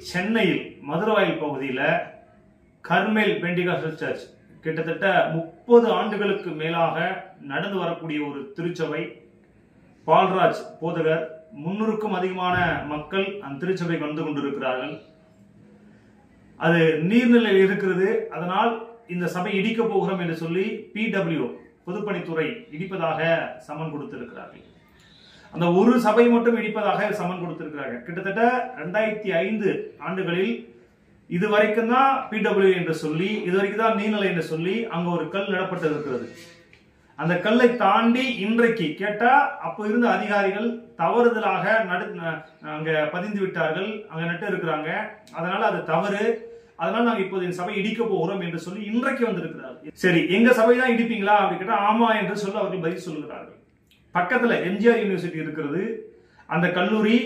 சென்னையில் மதுரவாயில் பகுதியில் கர்மேல் Pentecostal search கிட்டத்தட்ட முப்பது ஆண்டுகளுக்கு மேலாக நடந்து வரக்கூடிய ஒரு திருச்சபை பால்ராஜ் போதகர் முன்னூறுக்கும் அதிகமான மக்கள் அந்த திருச்சபைக்கு வந்து கொண்டிருக்கிறார்கள் அது நீர்நிலையில் இருக்கிறது அதனால் இந்த சபை இடிக்க போகிறோம் என்று சொல்லி பிடபிள்யூ பொதுப்பணித்துறை இடிப்பதாக சமன் கொடுத்திருக்கிறார்கள் அந்த ஒரு சபை மட்டும் இடிப்பதாக சமன் கொடுத்திருக்கிறார்கள் கிட்டத்தட்ட ரெண்டாயிரத்தி ஐந்து ஆண்டுகளில் இது வரைக்கும் தான் பிடபிள்யூ என்று சொல்லி இது வரைக்கும் தான் நீர்நிலை என்று சொல்லி அங்க ஒரு கல் நடப்பட்டு இருக்கிறது அந்த கல்லை தாண்டி இன்றைக்கு கேட்டா அப்போ இருந்த அதிகாரிகள் தவறுதலாக நடு ந- அங்க பதிந்து விட்டார்கள் அங்க நட்டு இருக்கிறாங்க அதனால அது தவறு அதனால நாங்க இப்போது இந்த சபை இடிக்க போகிறோம் என்று சொல்லி இன்றைக்கு வந்திருக்கிறார்கள் சரி எங்க சபை தான் இடிப்பீங்களா அப்படி கேட்டா ஆமா என்று சொல்லி அவர்கள் பதில் சொல்லுகிறார்கள் பக்கத்துல எம்ஜிஆர் யூனிவர்சிட்டி இருக்கிறது அந்த கல்லூரி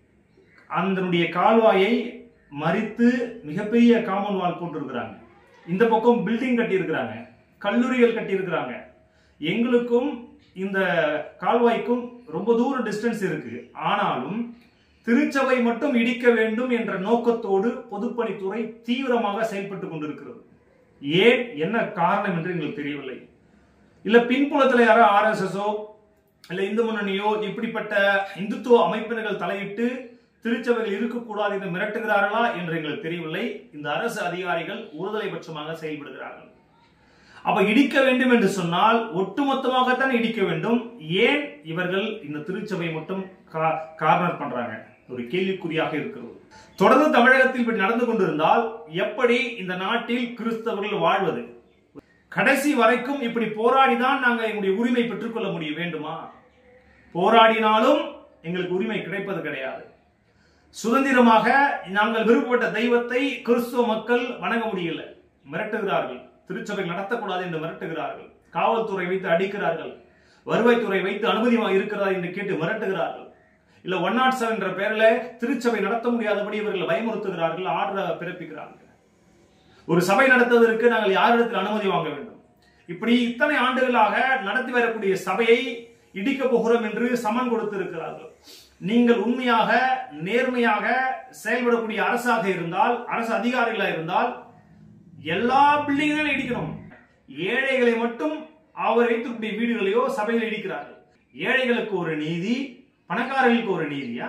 அதனுடைய கால்வாயை மறித்து மிகப்பெரிய காமன் வால் போட்டிருக்கிறாங்க இந்த பக்கம் பில்டிங் கட்டி இருக்கிறாங்க கல்லூரிகள் கட்டி இருக்கிறாங்க எங்களுக்கும் இந்த கால்வாய்க்கும் ரொம்ப தூர டிஸ்டன்ஸ் இருக்கு ஆனாலும் திருச்சபை மட்டும் இடிக்க வேண்டும் என்ற நோக்கத்தோடு பொதுப்பணித்துறை தீவிரமாக செயல்பட்டு கொண்டிருக்கிறது ஏன் என்ன காரணம் என்று எங்களுக்கு தெரியவில்லை இல்ல பின்புலத்துல யாரோ ஆர்எஸ்எஸோ இல்ல இந்து முன்னணியோ இப்படிப்பட்ட இந்துத்துவ அமைப்பினர்கள் தலையிட்டு திருச்சபைகள் இருக்கக்கூடாது என்று மிரட்டுகிறார்களா என்று எங்களுக்கு தெரியவில்லை இந்த அரசு அதிகாரிகள் ஒருதலை பட்சமாக செயல்படுகிறார்கள் அப்ப இடிக்க வேண்டும் என்று சொன்னால் ஒட்டுமொத்தமாகத்தான் இடிக்க வேண்டும் ஏன் இவர்கள் இந்த திருச்சபை மட்டும் கா- கார்னர் பண்றாங்க ஒரு கேள்விக்குறியாக இருக்கிறது தொடர்ந்து தமிழகத்தில் இப்படி நடந்து கொண்டிருந்தால் எப்படி இந்த நாட்டில் கிறிஸ்தவர்கள் வாழ்வது கடைசி வரைக்கும் இப்படி போராடிதான் நாங்க எங்களுடைய உரிமை பெற்றுக்கொள்ள முடிய வேண்டுமா போராடினாலும் எங்களுக்கு உரிமை கிடைப்பது கிடையாது சுதந்திரமாக நாங்கள் விருப்பப்பட்ட தெய்வத்தை கிறிஸ்துவ மக்கள் வணங்க முடியல மிரட்டுகிறார்கள் திருச்சபை நடத்தக்கூடாது என்று மிரட்டுகிறார்கள் காவல்துறை வைத்து அடிக்கிறார்கள் வருவாய்த்துறை வைத்து அனுமதி இருக்கிறதா என்று கேட்டு மிரட்டுகிறார்கள் இல்ல ஒன் நாட் செவன் என்ற பெயரில் திருச்சபை நடத்த முடியாதபடி இவர்கள் பயமுறுத்துகிறார்கள் ஆர்டர் பிறப்பிக்கிறார்கள் ஒரு சபை நடத்துவதற்கு நாங்கள் யாரிடத்தில் அனுமதி வாங்க வேண்டும் இப்படி இத்தனை ஆண்டுகளாக நடத்தி வரக்கூடிய சபையை இடிக்க போகிறோம் என்று சமன் கொடுத்திருக்கிறார்கள் நீங்கள் உண்மையாக நேர்மையாக செயல்படக்கூடிய அரசாக இருந்தால் அரசு அதிகாரிகளாக இருந்தால் எல்லா பில்டிங்கையும் இடிக்கணும் ஏழைகளை மட்டும் அவர் வைத்திருக்கூடிய வீடுகளையோ சபைகளை இடிக்கிறார்கள் ஏழைகளுக்கு ஒரு நீதி பணக்காரர்களுக்கு ஒரு நீதியா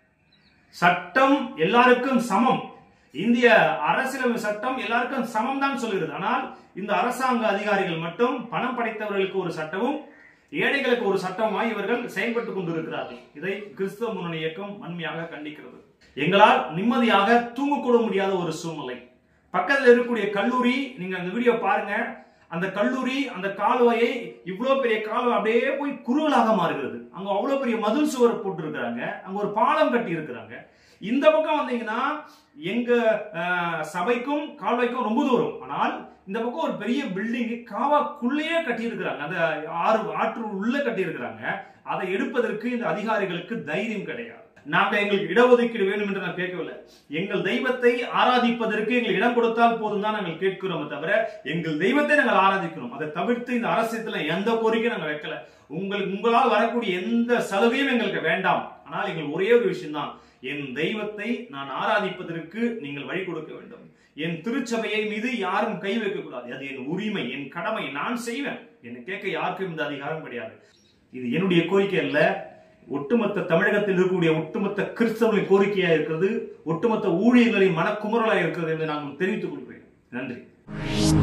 சட்டம் எல்லாருக்கும் சமம் இந்திய அரசியலமைப்பு சட்டம் எல்லாருக்கும் சமம் தான் சொல்கிறது ஆனால் இந்த அரசாங்க அதிகாரிகள் மட்டும் பணம் படைத்தவர்களுக்கு ஒரு சட்டமும் ஏழைகளுக்கு ஒரு சட்டமாய் இவர்கள் செயல்பட்டுக் கொண்டிருக்கிறார்கள் இதை கிறிஸ்தவ முன்னணி இயக்கம் வன்மையாக கண்டிக்கிறது எங்களால் நிம்மதியாக தூங்கக்கூட முடியாத ஒரு சூழ்நிலை பக்கத்தில் இருக்கக்கூடிய கல்லூரி நீங்க அந்த வீடியோ பாருங்க அந்த கல்லூரி அந்த கால்வாயை இவ்வளவு பெரிய கால்வாய் அப்படியே போய் குறுகலாக மாறுகிறது அங்க அவ்வளவு பெரிய மதில் சுவர் போட்டு இருக்கிறாங்க அங்க ஒரு பாலம் கட்டி இருக்கிறாங்க இந்த பக்கம் வந்தீங்கன்னா எங்க அஹ், சபைக்கும் கால்வாய்க்கும் ரொம்ப தூரம் ஆனால் இந்த பக்கம் ஒரு பெரிய பில்டிங் காவாக்குள்ளேயே கட்டி இருக்கிறாங்க அந்த ஆறு ஆற்று உள்ள கட்டி இருக்கிறாங்க அதை எடுப்பதற்கு இந்த அதிகாரிகளுக்கு தைரியம் கிடையாது நாங்க எங்களுக்கு இடஒதுக்கீடு வேண்டும் என்று நான் கேட்கவில்லை எங்கள் தெய்வத்தை ஆராதிப்பதற்கு எங்களுக்கு இடம் கொடுத்தால் போதும் தான் நாங்கள் கேட்கிறோமே தவிர எங்கள் தெய்வத்தை நாங்கள் ஆராதிக்கிறோம் அதை தவிர்த்து இந்த அரசியத்துல எந்த கோரிக்கையும் நாங்கள் வைக்கல உங்களுக்கு உங்களால் வரக்கூடிய எந்த சலுகையும் எங்களுக்கு வேண்டாம் ஆனால் எங்கள் ஒரே ஒரு விஷயம் தான் என் தெய்வத்தை நான் ஆராதிப்பதற்கு நீங்கள் வழி கொடுக்க வேண்டும் என் திருச்சபையை மீது யாரும் கை வைக்க கூடாது அது என் உரிமை என் கடமை நான் செய்வேன் என்னை கேட்க யாருக்கும் இந்த அதிகாரம் கிடையாது இது என்னுடைய கோரிக்கை அல்ல ஒட்டுமொத்த தமிழகத்தில் இருக்கக்கூடிய ஒட்டுமொத்த கிறிஸ்தவர்களின் கோரிக்கையா இருக்கிறது ஒட்டுமொத்த ஊழியர்களின் மனக்குமுறலா இருக்கிறது என்று நான் தெரிவித்துக் கொள்கிறேன் நன்றி